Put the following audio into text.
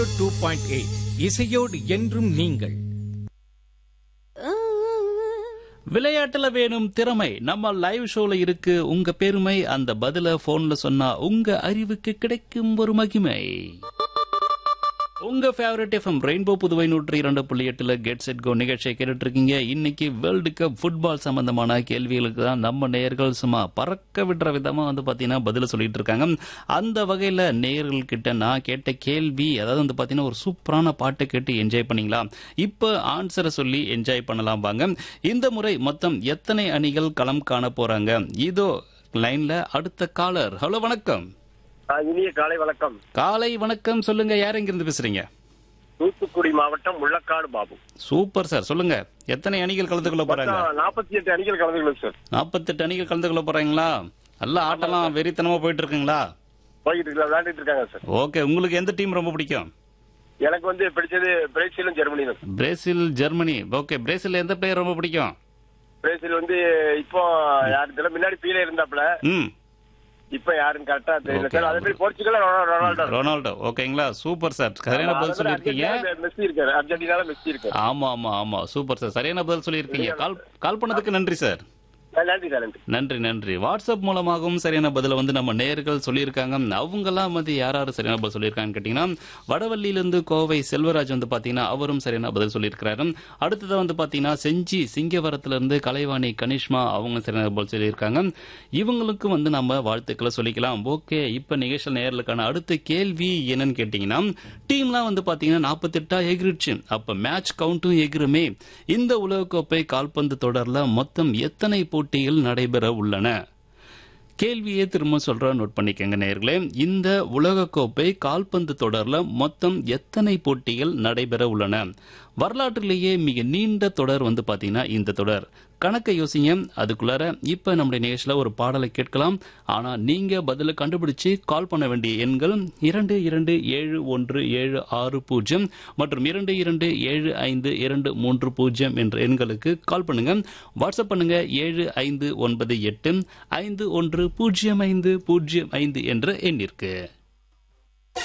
Two point eight இசையோடு என்றும் நீங்கள் விளையாட்டுல வேணும் திறமை நம்ம லைவ் ஷோல இருக்கு உங்க பெருமை அந்த பதில போன்ல சொன்னா உங்க அறிவுக்கு கிடைக்கும் ஒரு மகிமை உங்க ஃபேவரட் எஃப்எம் ரெயின்போ புதுவை நூற்றி இரண்டு புள்ளி எட்டுல கெட் செட் கோ நிகழ்ச்சியை கேட்டுட்டு இருக்கீங்க இன்னைக்கு வேர்ல்டு கப் ஃபுட்பால் சம்பந்தமான கேள்விகளுக்கு தான் நம்ம நேயர்கள் சும்மா பறக்க விடுற விதமா வந்து பாத்தீங்கன்னா பதில சொல்லிட்டு இருக்காங்க அந்த வகையில நேயர்கள் கிட்ட நான் கேட்ட கேள்வி அதாவது வந்து பாத்தீங்கன்னா ஒரு சூப்பரான பாட்டை கேட்டு என்ஜாய் பண்ணீங்களா இப்ப ஆன்சரை சொல்லி என்ஜாய் பண்ணலாம் வாங்க இந்த முறை மொத்தம் எத்தனை அணிகள் களம் காண போறாங்க இதோ லைன்ல அடுத்த காலர் ஹலோ வணக்கம் ஆ, இனிய காலை வணக்கம் காலை வணக்கம் சொல்லுங்க யார் எங்கிருந்து பேசுறீங்க தூத்துக்குடி மாவட்டம் முள்ளக்காடு பாபு சூப்பர் சார் சொல்லுங்க எத்தனை அணிகள் கலந்து கொள்ள போறாங்க நாற்பத்தி எட்டு அணிகள் கலந்து கொள்ளும் சார் நாற்பத்தெட்டு அணிகள் கலந்து கொள்ள போறாங்களா நல்ல ஆட்டம்லாம் வெறித்தனமா போயிட்டு இருக்குங்களா போயிட்டு இருக்க விளையாண்டுட்டு இருக்காங்க சார் ஓகே உங்களுக்கு எந்த டீம் ரொம்ப பிடிக்கும் எனக்கு வந்து பிடிச்சது பிரேசிலும் ஜெர்மனியும் sir Brazil Germany okay Brazil எந்த பிளேயர் ரொம்ப பிடிக்கும் பிரேசில் வந்து இப்போ யாரு தெரியல முன்னாடி பீல இருந்தாப்ல ம் இப்ப யாருன்னு கரெக்டா தெரியல Okay. சார் அதே மாதிரி போர்ச்சுகல் ரொனா- ரொனால்டோ ரொனால்டோ ஓகேங்களா சூப்பர் சார் சரியான பதில் சொல்லியிருக்கீங்க அர்ஜென்டினா மெஸ்ஸி இருக்காரு அர்ஜென்டினால மெஸ்ஸி இருக்காரு ஆமா ஆமா ஆமா சூப்பர் சார் சரியான பதில் சொல்லியிருக்கீங்க கால் கால் பண்ணதுக்கு நன்றி சார் ஆ, நன்றி சார் நன்றி நன்றி நன்றி வாட்ஸ்அப் மூலமாகவும் சரியான பதில வந்து நம்ம நேயர்கள் சொல்லியிருக்காங்க அவங்கெல்லாம் வந்து யார் யார் சரியான பதில் சொல்லியிருக்காங்கன்னு கேட்டீங்கன்னா வடவள்ளியிலிருந்து கோவை செல்வராஜ் வந்து பாத்தீங்கன்னா அவரும் சரியான பதில் சொல்லியிருக்கிறாரு அடுத்தது வந்து பாத்தீங்கன்னா செஞ்சி சிங்கவரத்துல இருந்து கலைவாணி கனிஷ்மா அவங்க சரியான பதில் சொல்லியிருக்காங்க இவங்களுக்கு வந்து நம்ம வாழ்த்துக்களை சொல்லிக்கலாம் ஓகே இப்ப நிகழ்ச்சியில் நேயர்களுக்கான அடுத்த கேள்வி என்னன்னு கேட்டீங்கன்னா டீம்லாம் வந்து பாத்தீங்கன்னா நாற்பத்தெட்டா எகிரிச்சு அப்ப மேட்ச் கவுண்ட்டும் எகிருமே இந்த உலகக்கோப்பை கால்பந்து தொடர்ல மொத்தம் எத்தனை போட்டிகள் நடைபெற உள்ளன கேள்வியே திரும்ப சொல்ற நோட் பண்ணிக்கங்க நேர்களே இந்த உலகக்கோப்பை கால்பந்து தொடர்ல மொத்தம் எத்தனை போட்டிகள் நடைபெற உள்ளன வரலாற்றிலேயே மிக நீண்ட தொடர் வந்து பாத்தீங்கன்னா இந்த தொடர் கணக்கை யோசிங்க அதுக்குள்ளார இப்ப நம்முடைய நிகழ்ச்சியில ஒரு பாடலை கேட்கலாம் ஆனா நீங்க பதில கண்டுபிடிச்சு கால் பண்ண வேண்டிய எண்கள் இரண்டு இரண்டு ஏழு ஒன்று ஏழு ஆறு பூஜ்ஜியம் மற்றும் இரண்டு இரண்டு ஏழு ஐந்து இரண்டு மூன்று பூஜ்ஜியம் என்ற எண்களுக்கு கால் பண்ணுங்க வாட்ஸ்அப் பண்ணுங்க ஏழு ஐந்து ஒன்பது எட்டு ஐந்து ஒன்று பூஜ்ஜியம் ஐந்து பூஜ்ஜியம் ஐந்து என்ற எண்ணிற்கு